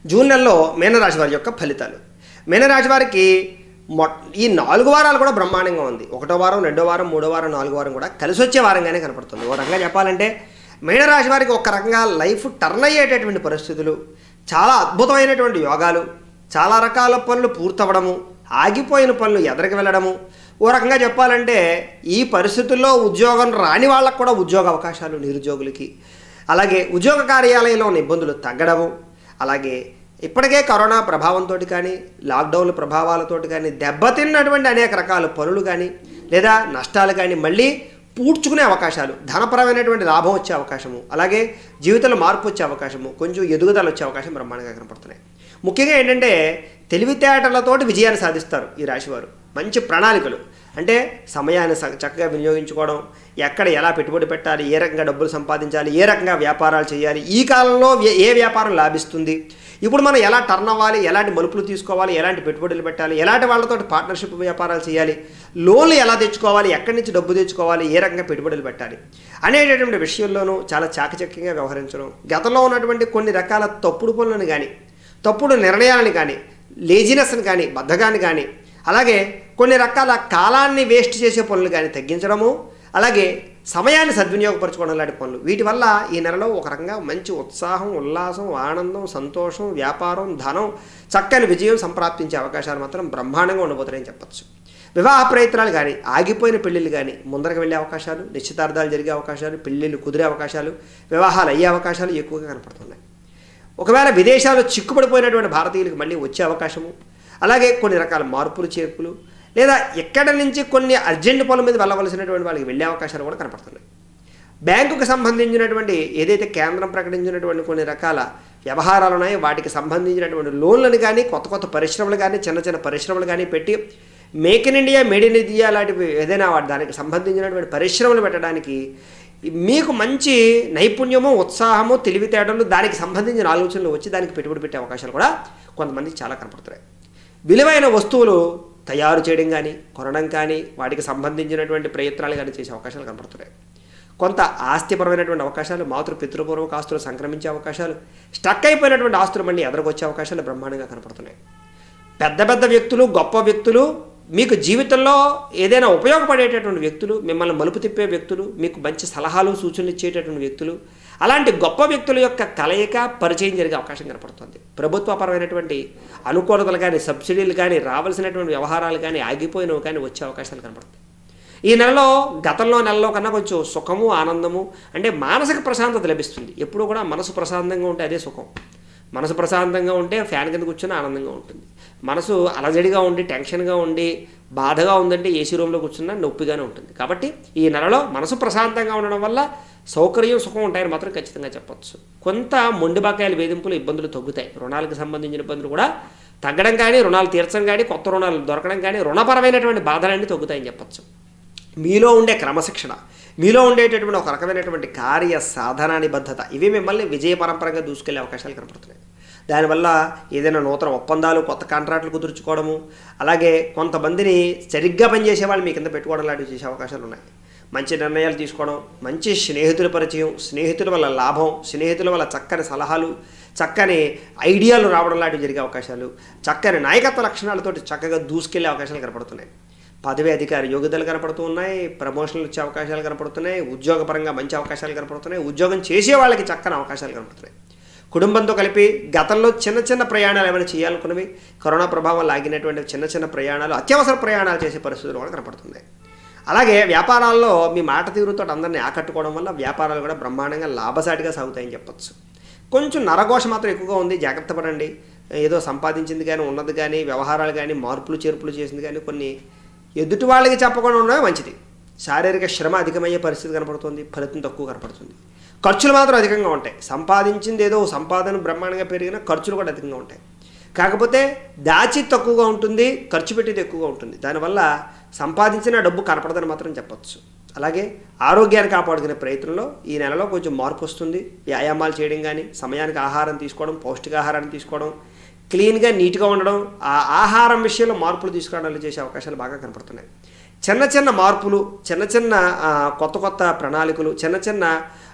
June నెలలో మీనరాశి వారి యొక్క ఫలితాలు మీనరాశి వారికి మొ ఈ నాలుగు వారాలు కూడా బ్రహ్మాండంగా ఉంది ఒకటో వారం రెండో వారం మూడో వారం నాలుగో వారం కూడా కలిసి వచ్చే వారంగానే కనపడుతుంది ఓ రకంగా చెప్పాలంటే మీనరాశి వారికి ఒక రకంగా లైఫ్ టర్న్ అయ్యేటటువంటి పరిస్థితులు చాలా అద్భుతమైనటువంటి యోగాలు చాలా రకాల పనులు పూర్తవడము ఆగిపోయిన పనులు ఎదరికి వెళ్ళడము ఓ రకంగా చెప్పాలంటే ఈ పరిస్థితుల్లో ఉద్యోగం రాని వాళ్ళకు కూడా ఉద్యోగ అవకాశాలు నిరుద్యోగులకి అలాగే ఉద్యోగ కార్యాలయంలో ఉన్న ఇబ్బందులు తగ్గడము అలాగే ఇప్పటికే కరోనా ప్రభావంతో కానీ లాక్డౌన్ ప్రభావాలతో కానీ దెబ్బతిన్నటువంటి అనేక రకాల పనులు కానీ లేదా నష్టాలు కానీ మళ్ళీ పూడ్చుకునే అవకాశాలు ధనపరమైనటువంటి లాభం వచ్చే అవకాశము అలాగే జీవితంలో మార్పు వచ్చే అవకాశము కొంచెం ఎదుగుదల వచ్చే అవకాశం బ్రహ్మాండంగా కనపడుతున్నాయి ముఖ్యంగా ఏంటంటే తెలివితేటలతోటి విజయాన్ని సాధిస్తారు ఈ రాశివారు మంచి ప్రణాళికలు అంటే సమయాన్ని స- చక్కగా వినియోగించుకోవడం ఎక్కడ ఎలా పెట్టుబడి పెట్టాలి ఏ రకంగా డబ్బులు సంపాదించాలి ఏ రకంగా వ్యాపారాలు చేయాలి ఈ కాలంలో ఏ- ఏ వ్యాపారం లాభిస్తుంది ఇప్పుడు మనం ఎలా టర్న్ అవ్వాలి ఎలాంటి మలుపులు తీసుకోవాలి ఎలాంటి పెట్టుబడులు పెట్టాలి ఎలాంటి వాళ్ళతో పార్ట్నర్షిప్ వ్యాపారాలు చేయాలి లోన్లు ఎలా తెచ్చుకోవాలి ఎక్కడి నుంచి డబ్బు తెచ్చుకోవాలి ఏ రకంగా పెట్టుబడులు పెట్టాలి అనేటటువంటి విషయంలోనూ చాలా చాకచక్యంగా వ్యవహరించడం గతంలో ఉన్నటువంటి కొన్ని రకాల తప్పుడు పనులను కానీ తప్పుడు నిర్ణయాలను కానీ లేజినెస్ని కానీ బద్ధకాన్ని కానీ అలాగే కొన్ని రకాల కాలాన్ని వేస్ట్ చేసే పనులు కానీ తగ్గించడము అలాగే సమయాన్ని సద్వినియోగపరచుకోవడం లాంటి పనులు వీటి వల్ల ఈ నెలలో ఒక రకంగా మంచి ఉత్సాహం ఉల్లాసం ఆనందం సంతోషం వ్యాపారం ధనం చక్కని విజయం సంప్రాప్తించే అవకాశాలు మాత్రం బ్రహ్మాండంగా ఉండబోతున్నాయని చెప్పచ్చు వివాహ ప్రయత్నాలు కానీ ఆగిపోయిన పెళ్ళిళ్ళు కానీ ముందరకు వెళ్ళే అవకాశాలు నిశ్చితార్థాలు జరిగే అవకాశాలు పెళ్ళిళ్ళు కుదిరే అవకాశాలు వివాహాలు అయ్యే అవకాశాలు ఎక్కువగా కనపడుతున్నాయి ఒకవేళ విదేశాలు చిక్కుపడిపోయినటువంటి భారతీయులకు మళ్ళీ వచ్చే అవకాశము అలాగే కొన్ని రకాల మార్పులు చేర్పులు లేదా ఎక్కడి నుంచి కొన్ని అర్జెంట్ పనుల మీద వెళ్ళవలసినటువంటి వాళ్ళకి వెళ్ళే అవకాశాలు కూడా కనపడుతున్నాయి బ్యాంకుకు సంబంధించినటువంటి ఏదైతే కేంద్రం ప్రకటించినటువంటి కొన్ని రకాల వ్యవహారాలు ఉన్నాయో వాటికి సంబంధించినటువంటి లోన్లను కానీ కొత్త కొత్త పరిశ్రమలు కానీ చిన్న చిన్న పరిశ్రమలు కానీ పెట్టి make in India made in India లాంటివి ఏదైనా వాటి దానికి సంబంధించినటువంటి పరిశ్రమలు పెట్టడానికి మీకు మంచి నైపుణ్యము ఉత్సాహము తెలివితేటలు దానికి సంబంధించిన ఆలోచనలు వచ్చి దానికి పెట్టుబడి పెట్టే అవకాశాలు కూడా కొంతమందికి చాలా కనపడుతున్నాయి విలువైన వస్తువులు తయారు చేయడం కానీ కొనడం కానీ వాటికి సంబంధించినటువంటి ప్రయత్నాలు కానీ చేసే అవకాశాలు కనపడుతున్నాయి కొంత ఆస్తిపరమైనటువంటి అవకాశాలు మాతృ పితృపూర్వక ఆస్తులు సంక్రమించే అవకాశాలు స్టక్ అయిపోయినటువంటి ఆస్తులు మళ్ళీ ఎదరకొచ్చే అవకాశాలు బ్రహ్మాండంగా కనపడుతున్నాయి పెద్ద పెద్ద వ్యక్తులు గొప్ప వ్యక్తులు మీకు జీవితంలో ఏదైనా ఉపయోగపడేటటువంటి వ్యక్తులు మిమ్మల్ని మలుపు తిప్పే వ్యక్తులు మీకు మంచి సలహాలు సూచనలు ఇచ్చేటటువంటి వ్యక్తులు అలాంటి గొప్ప వ్యక్తుల యొక్క కలయిక పరిచయం జరిగే అవకాశం కనపడుతుంది ప్రభుత్వపరమైనటువంటి అనుకూలతలు కానీ సబ్సిడీలు కానీ రావాల్సినటువంటి వ్యవహారాలు కానీ ఆగిపోయినవి కానీ వచ్చే అవకాశాలు కనపడతాయి ఈ నెలలో గతంలో నెలలో కన్నా కొంచెం సుఖము ఆనందము అంటే మానసిక ప్రశాంతత లభిస్తుంది ఎప్పుడు కూడా మనసు ప్రశాంతంగా ఉంటే అదే సుఖం మనసు ప్రశాంతంగా ఉంటే ఫ్యాన్ కింద కూర్చొని ఆనందంగా ఉంటుంది మనసు అలజడిగా ఉండి టెన్షన్గా ఉండి బాధగా ఉందంటే ఏసీ రూమ్లో కూర్చున్నా నొప్పిగానే ఉంటుంది కాబట్టి ఈ నెలలో మనసు ప్రశాంతంగా ఉండడం వల్ల సౌకర్యం సుఖం ఉంటాయని మాత్రం ఖచ్చితంగా చెప్పొచ్చు కొంత మొండి బకాయిల వేధింపులు ఇబ్బందులు తగ్గుతాయి రుణాలకు సంబంధించిన ఇబ్బందులు కూడా తగ్గడం కానీ రుణాలు తీర్చడం కానీ కొత్త రుణాలు దొరకడం కానీ రుణపరమైనటువంటి బాధలన్నీ తగ్గుతాయని చెప్పొచ్చు మీలో ఉండే క్రమశిక్షణ మీలో ఉండేటటువంటి ఒక రకమైనటువంటి కార్య సాధన నిబద్ధత ఇవి మిమ్మల్ని విజయ పరంపరంగా దూసుకెళ్లే అవకాశాలు కనపడుతున్నాయి దానివల్ల ఏదైనా నూతన ఒప్పందాలు కొత్త కాంట్రాక్టులు కుదుర్చుకోవడము అలాగే కొంతమందిని సరిగ్గా పనిచేసే వాళ్ళు మీ కింద పెట్టుకోవడం లాంటివి చేసే అవకాశాలు ఉన్నాయి మంచి నిర్ణయాలు తీసుకోవడం మంచి స్నేహితుల పరిచయం స్నేహితుల వల్ల లాభం స్నేహితుల వల్ల చక్కని సలహాలు చక్కని ఐడియాలు రావడం లాంటివి జరిగే అవకాశాలు చక్కని నాయకత్వ లక్షణాలతోటి చక్కగా దూసుకెళ్లే అవకాశాలు కనపడుతున్నాయి పదవి అధికారి యోగ్యతలు కనపడుతూ ఉన్నాయి ప్రమోషన్లు వచ్చే అవకాశాలు కనపడుతున్నాయి ఉద్యోగపరంగా మంచి అవకాశాలు కనపడుతున్నాయి ఉద్యోగం చేసే వాళ్ళకి చక్కని అవకాశాలు కనపడుతున్నాయి కుటుంబంతో కలిపి గతంలో చిన్న చిన్న ప్రయాణాలు ఏమైనా చేయాలనుకున్నవి కరోనా ప్రభావం లాగినటువంటి చిన్న చిన్న ప్రయాణాలు అత్యవసర ప్రయాణాలు చేసే పరిస్థితులు కూడా కనపడుతున్నాయి అలాగే వ్యాపారాల్లో మీ మాట తీరుతో అందరినీ ఆకట్టుకోవడం వల్ల వ్యాపారాలు కూడా బ్రహ్మాండంగా లాభసాటిగా సాగుతాయని చెప్పొచ్చు కొంచెం నరఘోష మాత్రం ఎక్కువగా ఉంది జాగ్రత్త పడండి ఏదో సంపాదించింది కానీ ఉన్నది కానీ వ్యవహారాలు కానీ మార్పులు చేర్పులు చేసింది కానీ కొన్ని ఎదుటి వాళ్ళకి చెప్పకుండా ఉండడమే మంచిది శారీరక శ్రమ అధికమయ్యే పరిస్థితి కనపడుతుంది ఫలితం తక్కువ కనపడుతుంది ఖర్చులు మాత్రం అధికంగా ఉంటాయి సంపాదించింది ఏదో సంపాదన బ్రహ్మాండంగా పెరిగిన ఖర్చులు కూడా అధికంగా ఉంటాయి కాకపోతే దాచి తక్కువగా ఉంటుంది ఖర్చు పెట్టేది ఎక్కువగా ఉంటుంది దానివల్ల సంపాదించిన డబ్బు కనపడదని మాత్రం చెప్పొచ్చు అలాగే ఆరోగ్యాన్ని కాపాడుకునే ప్రయత్నంలో ఈ నెలలో కొంచెం మార్పు వస్తుంది వ్యాయామాలు చేయడం కానీ సమయానికి ఆహారం తీసుకోవడం పౌష్టికాహారాన్ని తీసుకోవడం క్లీన్గా నీట్గా ఉండడం ఆ ఆహారం విషయంలో మార్పులు తీసుకురావడాలు చేసే అవకాశాలు బాగా కనపడుతున్నాయి చిన్న చిన్న మార్పులు చిన్న చిన్న ఆ, కొత్త కొత్త ప్రణాళికలు చిన్న చిన్న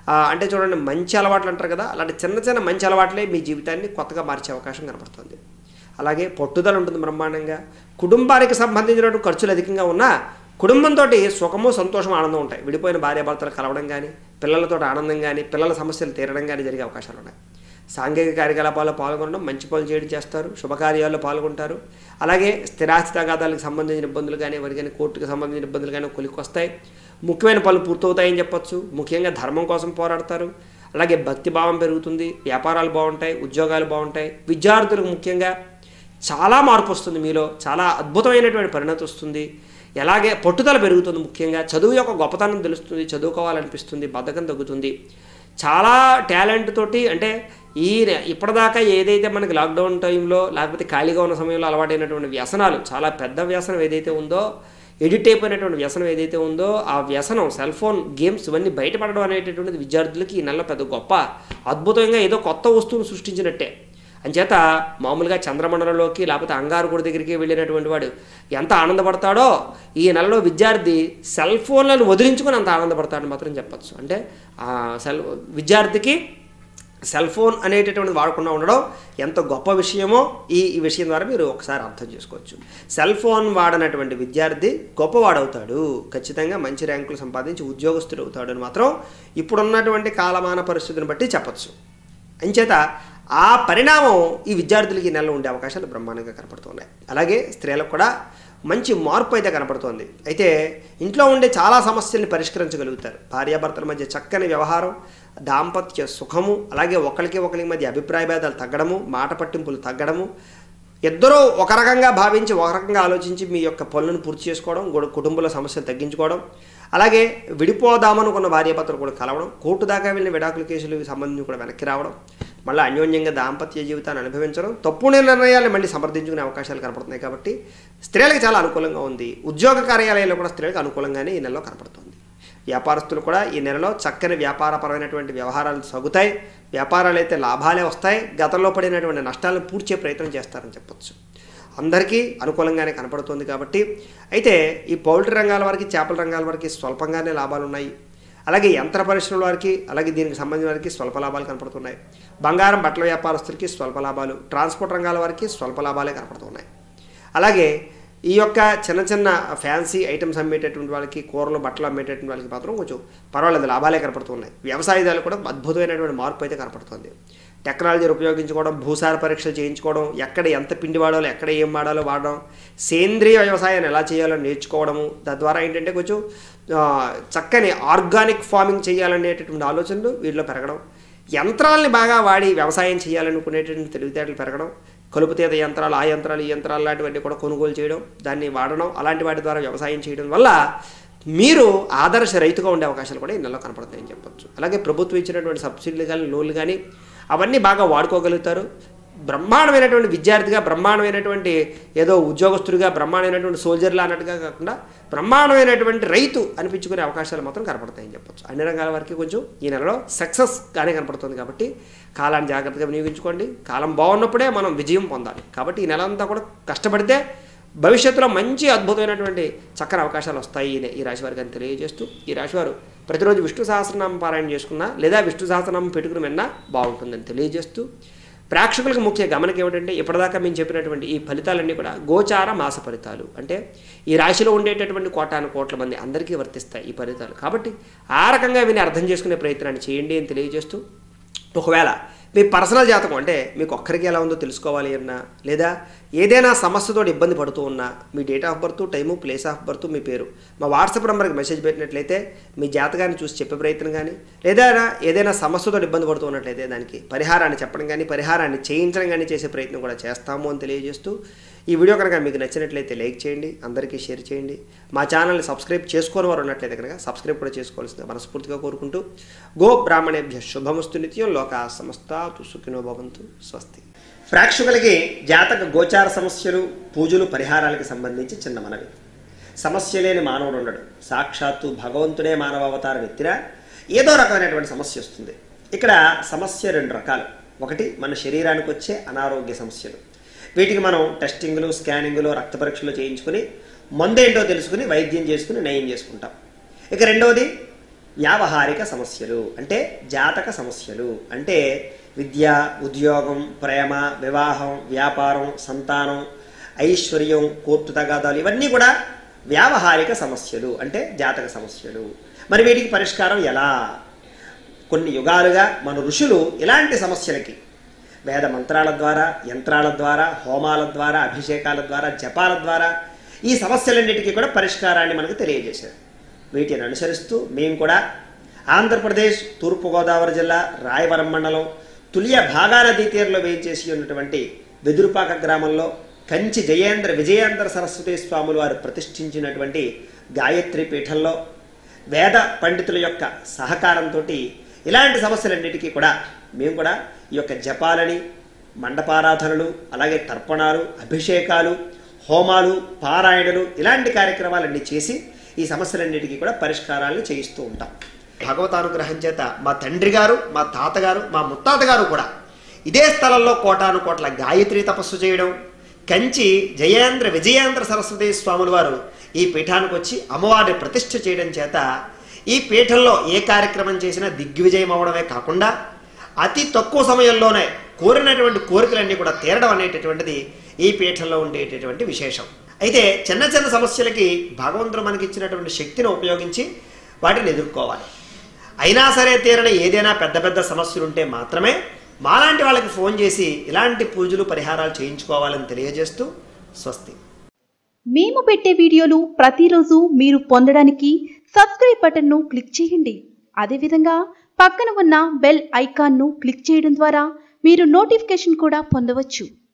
ఆ, అంటే చూడండి మంచి అలవాట్లు అంటారు కదా అలాంటి చిన్న చిన్న మంచి అలవాట్లే మీ జీవితాన్ని కొత్తగా మార్చే అవకాశం కనబడుతుంది అలాగే పట్టుదల ఉంటుంది బ్రహ్మాండంగా కుటుంబానికి సంబంధించినటువంటి ఖర్చులు అధికంగా ఉన్నా కుటుంబంతో సుఖము సంతోషం ఆనందం ఉంటాయి విడిపోయిన భార్యాభర్తలు కలవడం కానీ పిల్లలతో ఆనందం కానీ పిల్లల సమస్యలు తీరడం కానీ జరిగే అవకాశాలు ఉన్నాయి సాంఘిక కార్యకలాపాల్లో పాల్గొనడం మంచి పనులు చేయడం చేస్తారు శుభకార్యాల్లో పాల్గొంటారు అలాగే స్థిరాస్తి తగాదాలకు సంబంధించిన ఇబ్బందులు కానీ వారి కానీ కోర్టుకు సంబంధించిన ఇబ్బందులు కానీ కొలికొస్తాయి ముఖ్యమైన పనులు పూర్తవుతాయని చెప్పొచ్చు ముఖ్యంగా ధర్మం కోసం పోరాడతారు అలాగే భక్తి భావం పెరుగుతుంది వ్యాపారాలు బాగుంటాయి ఉద్యోగాలు బాగుంటాయి విద్యార్థులకు ముఖ్యంగా చాలా మార్పు వస్తుంది మీలో చాలా అద్భుతమైనటువంటి పరిణతి వస్తుంది ఎలాగే పట్టుదల పెరుగుతుంది ముఖ్యంగా చదువు యొక్క గొప్పతనం తెలుస్తుంది చదువుకోవాలనిపిస్తుంది బద్ధకం తగ్గుతుంది చాలా టాలెంట్ తోటి అంటే ఈ ఇప్పటిదాకా ఏదైతే మనకి లాక్డౌన్ టైంలో లేకపోతే ఖాళీగా ఉన్న సమయంలో అలవాటైనటువంటి వ్యసనాలు చాలా పెద్ద వ్యసనం ఏదైతే ఉందో ఎడిట్ అయిపోయినటువంటి వ్యసనం ఏదైతే ఉందో ఆ వ్యసనం సెల్ ఫోన్ గేమ్స్ ఇవన్నీ బయటపడడం అనేటటువంటిది విద్యార్థులకి ఈ నెల పెద్ద గొప్ప అద్భుతంగా ఏదో కొత్త వస్తువును సృష్టించినట్టే అంచేత మామూలుగా చంద్రమండలంలోకి లేకపోతే అంగారకుడి దగ్గరికి వెళ్ళినటువంటి వాడు ఎంత ఆనందపడతాడో ఈ నెలలో విద్యార్థి సెల్ ఫోన్లను వదిలించుకొని అంత ఆనందపడతాడని మాత్రం చెప్పచ్చు అంటే ఆ సెల్ విద్యార్థికి సెల్ ఫోన్ అనేటటువంటిది వాడకుండా ఉండడం ఎంత గొప్ప విషయమో ఈ ఈ విషయం ద్వారా మీరు ఒకసారి అర్థం చేసుకోవచ్చు సెల్ ఫోన్ వాడనటువంటి విద్యార్థి గొప్పవాడవుతాడు ఖచ్చితంగా మంచి ర్యాంకులు సంపాదించి ఉద్యోగస్తుడు అవుతాడు అని మాత్రం ఇప్పుడున్నటువంటి కాలమాన పరిస్థితిని బట్టి చెప్పచ్చు అంచేత ఆ పరిణామం ఈ విద్యార్థులకి ఈ నెలలో ఉండే అవకాశాలు బ్రహ్మాండంగా కనపడుతున్నాయి అలాగే స్త్రీలకు కూడా మంచి మార్పు అయితే కనపడుతోంది అయితే ఇంట్లో ఉండే చాలా సమస్యల్ని పరిష్కరించగలుగుతారు భార్యాభర్తల మధ్య చక్కని వ్యవహారం దాంపత్య సుఖము అలాగే ఒకరికి ఒకరికి మధ్య అభిప్రాయ భేదాలు తగ్గడము మాట పట్టింపులు తగ్గడము ఇద్దరూ ఒక రకంగా భావించి ఒక రకంగా ఆలోచించి మీ యొక్క పనులను పూర్తి చేసుకోవడం గొడ- కుటుంబంలో సమస్యలు తగ్గించుకోవడం అలాగే విడిపోదామనుకున్న భార్యాభర్తలు కూడా కలవడం కోర్టు దాకా వెళ్ళిన విడాకుల కేసులు సంబంధించి కూడా వెనక్కి రావడం మళ్ళీ అన్యోన్యంగా దాంపత్య జీవితాన్ని అనుభవించడం తప్పు నిర్ణయాలు మళ్ళీ సమర్థించుకునే అవకాశాలు కనపడుతున్నాయి కాబట్టి స్త్రీలకు చాలా అనుకూలంగా ఉంది ఉద్యోగ కార్యాలయాల్లో కూడా స్త్రీలకు అనుకూలంగానే ఈ నెలలో కనపడుతుంది వ్యాపారస్తులు కూడా ఈ నెలలో చక్కని వ్యాపారపరమైనటువంటి వ్యవహారాలు సాగుతాయి వ్యాపారాలు అయితే లాభాలే వస్తాయి గతంలో పడినటువంటి నష్టాలను పూడ్చే ప్రయత్నం చేస్తారని చెప్పొచ్చు అందరికీ అనుకూలంగానే కనపడుతుంది కాబట్టి అయితే ఈ పౌల్ట్రీ రంగాల వారికి చేపల రంగాల వారికి స్వల్పంగానే లాభాలు ఉన్నాయి అలాగే యంత్ర పరిశ్రమల వారికి అలాగే దీనికి సంబంధించిన వారికి స్వల్ప లాభాలు కనపడుతున్నాయి బంగారం బట్టల వ్యాపారస్తులకి స్వల్ప లాభాలు ట్రాన్స్పోర్ట్ రంగాల వారికి స్వల్ప లాభాలే కనపడుతున్నాయి అలాగే ఈ యొక్క చిన్న చిన్న ఫ్యాన్సీ ఐటమ్స్ అమ్మేటటువంటి వాళ్ళకి కూరలు బట్టలు అమ్మేటటువంటి వాళ్ళకి మాత్రం కొంచెం పర్వాలేదు లాభాలే కనపడుతున్నాయి వ్యవసాయదాలు కూడా అద్భుతమైనటువంటి మార్పు అయితే కనపడుతుంది టెక్నాలజీని ఉపయోగించుకోవడం భూసార పరీక్షలు చేయించుకోవడం ఎక్కడ ఎంత పిండి వాడాలో ఎక్కడ ఏం వాడాలో వాడడం సేంద్రియ వ్యవసాయాన్ని ఎలా చేయాలో నేర్చుకోవడము తద్వారా ఏంటంటే కొంచెం ఆ, చక్కని ఆర్గానిక్ ఫార్మింగ్ చేయాలనేటటువంటి ఆలోచనలు వీటిలో పెరగడం యంత్రాలని బాగా వాడి వ్యవసాయం చేయాలనుకునేటువంటి తెలివితేటలు పెరగడం కలుపుతీత యంత్రాలు ఆ యంత్రాలు ఈ యంత్రాలు లాంటివన్నీ కూడా కొనుగోలు చేయడం దాన్ని వాడడం అలాంటి వాటి ద్వారా వ్యవసాయం చేయడం వల్ల మీరు ఆదర్శ రైతుగా ఉండే అవకాశాలు కూడా ఈ నెలలో కనపడతాయని చెప్పొచ్చు అలాగే ప్రభుత్వం ఇచ్చినటువంటి సబ్సిడీలు కానీ లోన్లు కానీ అవన్నీ బాగా వాడుకోగలుగుతారు బ్రహ్మాండమైనటువంటి విద్యార్థిగా బ్రహ్మాండమైనటువంటి ఏదో ఉద్యోగస్తుడిగా బ్రహ్మాండమైనటువంటి సోల్జర్లా అన్నట్టుగా కాకుండా బ్రహ్మాండమైనటువంటి రైతు అనిపించుకునే అవకాశాలు మాత్రం కనపడతాయని చెప్పొచ్చు అన్ని రంగాల వరకు కొంచెం ఈ నెలలో సక్సెస్ గానే కనపడుతుంది కాబట్టి కాలాన్ని జాగ్రత్తగా వినియోగించుకోండి కాలం బాగున్నప్పుడే మనం విజయం పొందాలి కాబట్టి ఈ నెల అంతా కూడా కష్టపడితే భవిష్యత్తులో మంచి అద్భుతమైనటువంటి చక్కని అవకాశాలు వస్తాయి ఈ- ఈ రాశి వారికి అని తెలియజేస్తూ ఈ రాశివారు ప్రతిరోజు విష్ణు సహస్రనామం పారాయణ చేసుకున్నా లేదా విష్ణు సహస్రనామం పెట్టుకుని విన్నా బాగుంటుందని తెలియజేస్తూ ప్రేక్షకులకు ముఖ్య గమనిక ఏమిటంటే ఇప్పటిదాకా మేము చెప్పినటువంటి ఈ ఫలితాలన్నీ కూడా గోచార మాస ఫలితాలు అంటే ఈ రాశిలో ఉండేటటువంటి కోటాను కోట్ల మంది అందరికీ వర్తిస్తాయి ఈ ఫలితాలు కాబట్టి ఆ రకంగా విని అర్థం చేసుకునే ప్రయత్నాన్ని చేయండి అని తెలియజేస్తూ ఒకవేళ మీ పర్సనల్ జాతకం అంటే మీకు ఒక్కరికి ఎలా ఉందో తెలుసుకోవాలి అన్నా లేదా ఏదైనా సమస్యతో ఇబ్బంది పడుతూ ఉన్నా మీ date of birth time place of birth మీ పేరు మా వాట్సాప్ నెంబర్కి మెసేజ్ పెట్టినట్లయితే మీ జాతకాన్ని చూసి చెప్పే ప్రయత్నం కానీ లేదా ఏదైనా సమస్యతో ఇబ్బంది పడుతూ ఉన్నట్లయితే దానికి పరిహారాన్ని చెప్పడం కానీ పరిహారాన్ని చేయించడం కానీ చేసే ప్రయత్నం కూడా చేస్తాము అని తెలియజేస్తూ ఈ వీడియో కనుక మీకు నచ్చినట్లయితే లైక్ చేయండి అందరికీ షేర్ చేయండి మా ఛానల్ని సబ్స్క్రైబ్ చేసుకోని వారు ఉన్నట్లయితే కనుక సబ్స్క్రైబ్ కూడా చేసుకోవాల్సిందిగా మనస్ఫూర్తిగా కోరుకుంటూ గో బ్రాహ్మణేభ్య శుభమస్తు నిత్యం లోకా సమస్త సుఖినో భవంతు స్వస్తి ప్రేక్షకులకి జాతక గోచార సమస్యలు పూజలు పరిహారాలకు సంబంధించి చిన్న మనవి సమస్య లేని మానవుడు ఉండడు సాక్షాత్తు భగవంతుడే మానవ అవతారం ఎత్తినా ఏదో రకమైనటువంటి సమస్య వస్తుంది ఇక్కడ సమస్య రెండు రకాలు ఒకటి మన శరీరానికి వచ్చే అనారోగ్య సమస్యలు వీటికి మనం టెస్టింగ్లు స్కానింగ్లు రక్త పరీక్షలు చేయించుకుని మందేంటో తెలుసుకుని వైద్యం చేసుకుని నయం చేసుకుంటాం ఇక రెండవది వ్యావహారిక సమస్యలు అంటే జాతక సమస్యలు అంటే విద్య ఉద్యోగం ప్రేమ వివాహం వ్యాపారం సంతానం ఐశ్వర్యం కోర్టు తగాదాలు ఇవన్నీ కూడా వ్యావహారిక సమస్యలు అంటే జాతక సమస్యలు మరి వీటికి పరిష్కారం ఎలా కొన్ని యుగాలుగా మన ఋషులు ఇలాంటి సమస్యలకి వేద మంత్రాల ద్వారా యంత్రాల ద్వారా హోమాల ద్వారా అభిషేకాల ద్వారా జపాల ద్వారా ఈ సమస్యలన్నిటికీ కూడా పరిష్కారాన్ని మనకు తెలియజేశారు వీటిని అనుసరిస్తూ మేము కూడా ఆంధ్రప్రదేశ్ తూర్పుగోదావరి జిల్లా రాయవరం మండలం తులియ భాగా నదీ తీరంలో వేయించేసి ఉన్నటువంటి వెదురుపాక గ్రామంలో కంచి జయేంద్ర విజయేంద్ర సరస్వతి స్వాములు వారు ప్రతిష్ఠించినటువంటి గాయత్రి పీఠంలో వేద పండితుల యొక్క సహకారంతో ఇలాంటి సమస్యలన్నిటికీ కూడా మేము కూడా ఈ యొక్క జపాలని మండపారాధనలు అలాగే తర్పణాలు అభిషేకాలు హోమాలు పారాయణలు ఇలాంటి కార్యక్రమాలన్నీ చేసి ఈ సమస్యలన్నిటికీ కూడా పరిష్కారాలను చేయిస్తూ ఉంటాం భగవతానుగ్రహం చేత మా తండ్రి గారు మా తాతగారు మా ముత్తాత గారు కూడా ఇదే స్థలంలో కోటాను కోట్ల గాయత్రి తపస్సు చేయడం కంచి జయేంద్ర విజయేంద్ర సరస్వతి స్వాముల వారు ఈ పీఠానికి వచ్చి అమ్మవారిని ప్రతిష్ఠ చేయడం చేత ఈ పీఠంలో ఏ కార్యక్రమం చేసినా దిగ్విజయం అవడమే కాకుండా అతి తక్కువ సమయంలోనే కోరినటువంటి కోరికలన్నీ కూడా తీరడం అనేటటువంటిది ఈ పీఠంలో ఉండేటటువంటి విశేషం అయితే చిన్న చిన్న సమస్యలకి భగవంతుడు మనకి ఇచ్చినటువంటి శక్తిని ఉపయోగించి వాటిని ఎదుర్కోవాలి అయినా సరే తీరని ఏదైనా పెద్ద పెద్ద సమస్యలు ఉంటే మాత్రమే మాలాంటి వాళ్ళకి ఫోన్ చేసి ఇలాంటి పూజలు పరిహారాలు చేయించుకోవాలని తెలియజేస్తూ స్వస్తి మేము పెట్టే వీడియోలు ప్రతిరోజు మీరు పొందడానికి సబ్స్క్రైబ్ బటన్ను క్లిక్ చేయండి అదేవిధంగా పక్కన ఉన్న బెల్ ఐకాన్ను క్లిక్ చేయడం ద్వారా మీరు నోటిఫికేషన్ కూడా పొందవచ్చు